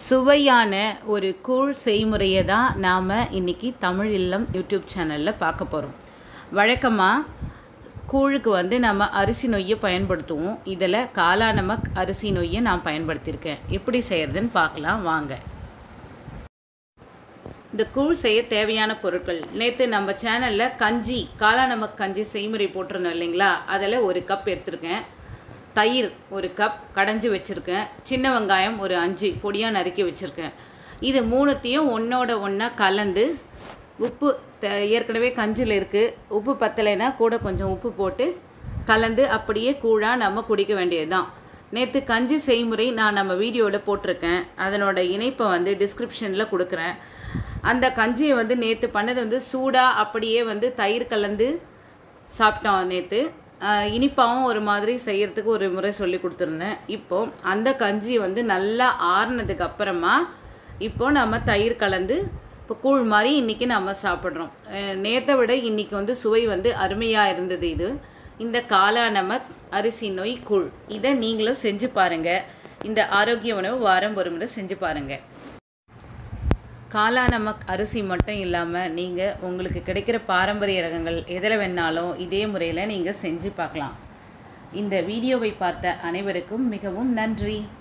சுவையான ஒரு கூழ் செய்முறையை தான் நாம் இன்றைக்கி தமிழ் இல்லம் யூடியூப் சேனலில் பார்க்க போகிறோம் வழக்கமாக கூழுக்கு வந்து நம்ம அரிசி நொய்யை பயன்படுத்துவோம் இதில் காலா நமக் அரிசி நொய்யை நான் பயன்படுத்தியிருக்கேன் எப்படி செய்கிறதுன்னு பார்க்கலாம் வாங்க இந்த கூழ் செய்ய தேவையான பொருட்கள் நேற்று நம்ம சேனலில் கஞ்சி காலா நமக் கஞ்சி செய்முறை போட்டிருந்தோம் இல்லைங்களா அதில் ஒரு கப் எடுத்திருக்கேன் தயிர் ஒரு கப் கடைஞ்சி வச்சுருக்கேன் சின்ன வெங்காயம் ஒரு அஞ்சு பொடியாக நறுக்கி வச்சுருக்கேன் இது மூணுத்தையும் ஒன்றோட ஒன்றா கலந்து உப்பு த- ஏற்கனவே கஞ்சியில் இருக்குது உப்பு பத்தலைன்னா கூட கொஞ்சம் உப்பு போட்டு கலந்து அப்படியே கூழாக நம்ம குடிக்க வேண்டியது தான் நேற்று கஞ்சி செய்முறை நான் நம்ம வீடியோவில் போட்டிருக்கேன் அதனோட இணைப்பை வந்து டிஸ்கிரிப்ஷனில் கொடுக்குறேன் அந்த கஞ்சியை வந்து நேற்று பண்ணது வந்து சூடாக அப்படியே வந்து தயிர் கலந்து சாப்பிட்டோம் நேற்று இனிப்பாகவும் ஒரு மாதிரி செய்யறதுக்கு ஒரு முறை சொல்லி கொடுத்துருந்தேன் இப்போ அந்த கஞ்சி வந்து நல்லா ஆறுனதுக்கு அப்புறமா இப்போ நம்ம தயிர் கலந்து இப்போ கூழ் மாதிரி இன்றைக்கி நம்ம சாப்பிட்றோம் நேற்றை விட இன்றைக்கி வந்து சுவை வந்து அருமையாக இருந்தது இது இந்த காலா நமக் அரிசி நொய் கூழ் இதை நீங்களும் செஞ்சு பாருங்கள் இந்த ஆரோக்கிய உணவு வாரம் ஒரு முறை செஞ்சு பாருங்கள் காலா நமக் அரிசி மட்டும் இல்லாமல் நீங்கள் உங்களுக்கு கிடைக்கிற பாரம்பரிய ரகங்கள் எதில் வேணாலும் இதே முறையில் நீங்கள் செஞ்சு பார்க்கலாம் இந்த வீடியோவை பார்த்த அனைவருக்கும் மிகவும் நன்றி